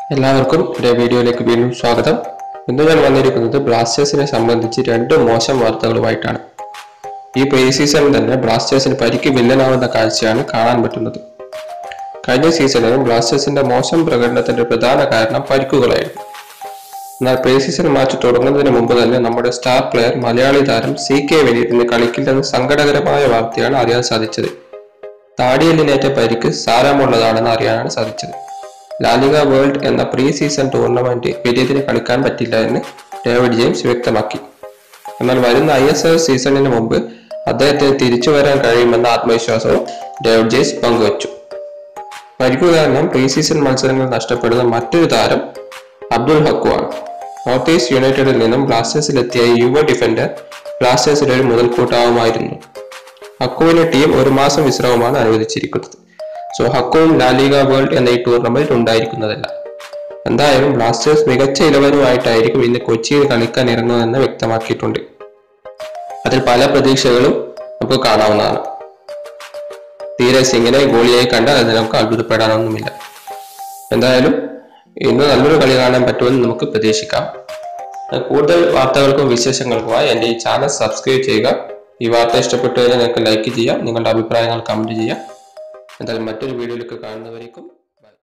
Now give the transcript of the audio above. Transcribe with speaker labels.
Speaker 1: എല്ലാവർക്കും എൻ്റെ വീഡിയോയിലേക്ക് വീണ്ടും സ്വാഗതം ഇന്ന് ഞാൻ വന്നിരിക്കുന്നത് ബ്ലാസ്റ്റേഴ്സിനെ സംബന്ധിച്ച് രണ്ട് മോശം വാർത്തകളുമായിട്ടാണ് ഈ പ്രീ സീസണിൽ തന്നെ ബ്ലാസ്റ്റേഴ്സിന് പരിക്ക് വില്ലനാവുന്ന കാഴ്ചയാണ് കാണാൻ പറ്റുന്നത് കഴിഞ്ഞ സീസണിലും ബ്ലാസ്റ്റേഴ്സിന്റെ മോശം പ്രകടനത്തിന്റെ പ്രധാന കാരണം പരിക്കുകളായിരുന്നു എന്നാൽ പ്രീ സീസൺ മാച്ച് തുടങ്ങുന്നതിന് മുമ്പ് തന്നെ നമ്മുടെ സ്റ്റാർ പ്ലെയർ മലയാളി താരം സി കെ വിനീതിന് കളിക്കില്ലെന്ന സങ്കടകരമായ വാർത്തയാണ് അറിയാൻ സാധിച്ചത് താടിയെല്ലിനേറ്റ പരിക്ക് സാരമുള്ളതാണെന്ന് അറിയാനാണ് സാധിച്ചത് ലാലിക വേൾഡ് എന്ന പ്രീ സീസൺ ടൂർണമെന്റ് വിനീതിന് കളിക്കാൻ പറ്റില്ല എന്ന് ഡേവിഡ് ജെയിംസ് വ്യക്തമാക്കി എന്നാൽ വരുന്ന ഐ എസ് എൽ സീസണിന് മുമ്പ് അദ്ദേഹത്തിന് തിരിച്ചു വരാൻ കഴിയുമെന്ന ആത്മവിശ്വാസവും ഡേവിഡ് ജെയിംസ് പങ്കുവച്ചു പരിക്കു കാരണം പ്രീ സീസൺ മത്സരങ്ങൾ നഷ്ടപ്പെടുന്ന മറ്റൊരു താരം അബ്ദുൾ ഹക്കുവാണ് നോർത്ത് ഈസ്റ്റ് യുണൈറ്റഡിൽ നിന്നും ബ്ലാസ്റ്റേഴ്സിലെത്തിയ ഈ യുവ ഡിഫൻഡർ ബ്ലാസ്റ്റേഴ്സിന്റെ ഒരു മുതൽക്കൂട്ടാവുമായിരുന്നു ഹക്കുവിന് ടീം ഒരു മാസം വിശ്രമമാണ് അനുവദിച്ചിരിക്കുന്നത് സോ ഹക്കുവും ലാലിക വേൾഡ് എന്ന ഈ ടൂർണമെന്റിൽ ഉണ്ടായിരിക്കുന്നതല്ല എന്തായാലും ബ്ലാസ്റ്റേഴ്സ് മികച്ച ഇലവനുമായിട്ടായിരിക്കും ഇന്ന് കൊച്ചിയിൽ കളിക്കാൻ ഇറങ്ങുമെന്ന് വ്യക്തമാക്കിയിട്ടുണ്ട് അതിൽ പല പ്രതീക്ഷകളും നമുക്ക് കാണാവുന്നതാണ് തീരെ സിംഗിനെ ഗോളിയായി കണ്ടാൽ അത് നമുക്ക് അത്ഭുതപ്പെടാനൊന്നുമില്ല എന്തായാലും ഇന്ന് നല്ലൊരു കളി കാണാൻ പറ്റുമെന്ന് നമുക്ക് പ്രതീക്ഷിക്കാം കൂടുതൽ വാർത്തകൾക്കും വിശേഷങ്ങൾക്കുമായി എൻ്റെ ഈ ചാനൽ സബ്സ്ക്രൈബ് ചെയ്യുക ഈ വാർത്ത ഇഷ്ടപ്പെട്ടു കഴിഞ്ഞാൽ നിങ്ങൾക്ക് ലൈക്ക് ചെയ്യാം നിങ്ങളുടെ അഭിപ്രായങ്ങൾ കമൻറ്റ് ചെയ്യാം എന്തായാലും മറ്റൊരു വീഡിയോയിലേക്ക് കാണുന്നവരേക്കും